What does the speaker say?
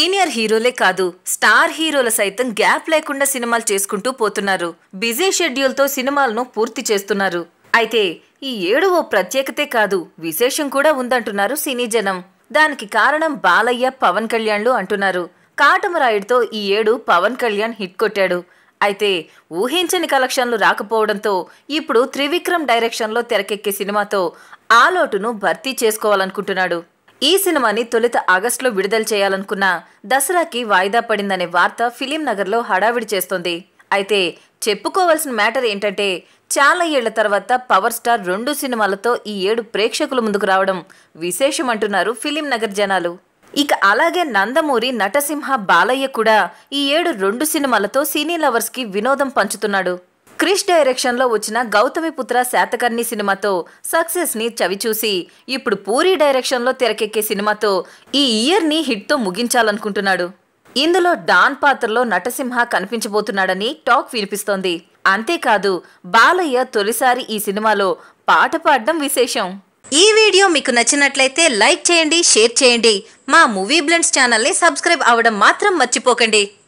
senior హీరోలే కాదు star హీరోల సైతం గ్యాప్ లేకుండా సినిమాలు చేసుకుంటూ పోతున్నారు బిజీ షెడ్యూల్తో సినిమాలను పూర్తి చేస్తున్నారు అయితే ఈ ఏడు ఓ ప్రత్యేకతే కాదు విశేషం కూడా ఉందంటున్నారు సినీ జనం దానికి కారణం బాలయ్య పవన్ కళ్యాణ్లు అంటున్నారు కాటమరాయుడితో ఈ ఏడు పవన్ కళ్యాణ్ హిట్ కొట్టాడు అయితే ఊహించని కలెక్షన్లు రాకపోవడంతో ఇప్పుడు త్రివిక్రమ్ డైరెక్షన్లో తెరకెక్కే సినిమాతో ఆ లోటును భర్తీ చేసుకోవాలనుకుంటున్నాడు ఈ సినిమాని తొలుత ఆగస్టులో విడుదల చేయాలనుకున్న దసరాకి వాయిదా పడిందనే వార్త ఫిలిం నగర్లో హడావిడి చేస్తోంది అయితే చెప్పుకోవాల్సిన మ్యాటర్ ఏంటంటే చాలా ఏళ్ల తర్వాత పవర్ స్టార్ రెండు సినిమాలతో ఈ ఏడు ప్రేక్షకుల ముందుకు రావడం విశేషం అంటున్నారు ఫిలిం నగర్ జనాలు ఇక అలాగే నందమూరి నటసింహ బాలయ్య కూడా ఈ ఏడు రెండు సినిమాలతో సినీ లవర్స్ కి వినోదం పంచుతున్నాడు క్రిష్ డైరెక్షన్ లో వచ్చిన గౌతమిపుత్ర శాతకర్ణి సినిమాతో సక్సెస్ ని చవిచూసి ఇప్పుడు పూరి డైరెక్షన్ లో తెరకెక్కే సినిమాతో ఈ ఇయర్ ని హిట్ తో ముగించాలనుకుంటున్నాడు ఇందులో డాన్ పాత్రలో నటసింహ కనిపించబోతున్నాడని టాక్ వినిపిస్తోంది అంతేకాదు బాలయ్య తొలిసారి ఈ సినిమాలో పాట పాడడం విశేషం ఈ వీడియో మీకు నచ్చినట్లయితే లైక్ చేయండి షేర్ చేయండి మా మూవీ బ్లెండ్స్ ఛానల్ని సబ్స్క్రైబ్ అవ్వడం మాత్రం మర్చిపోకండి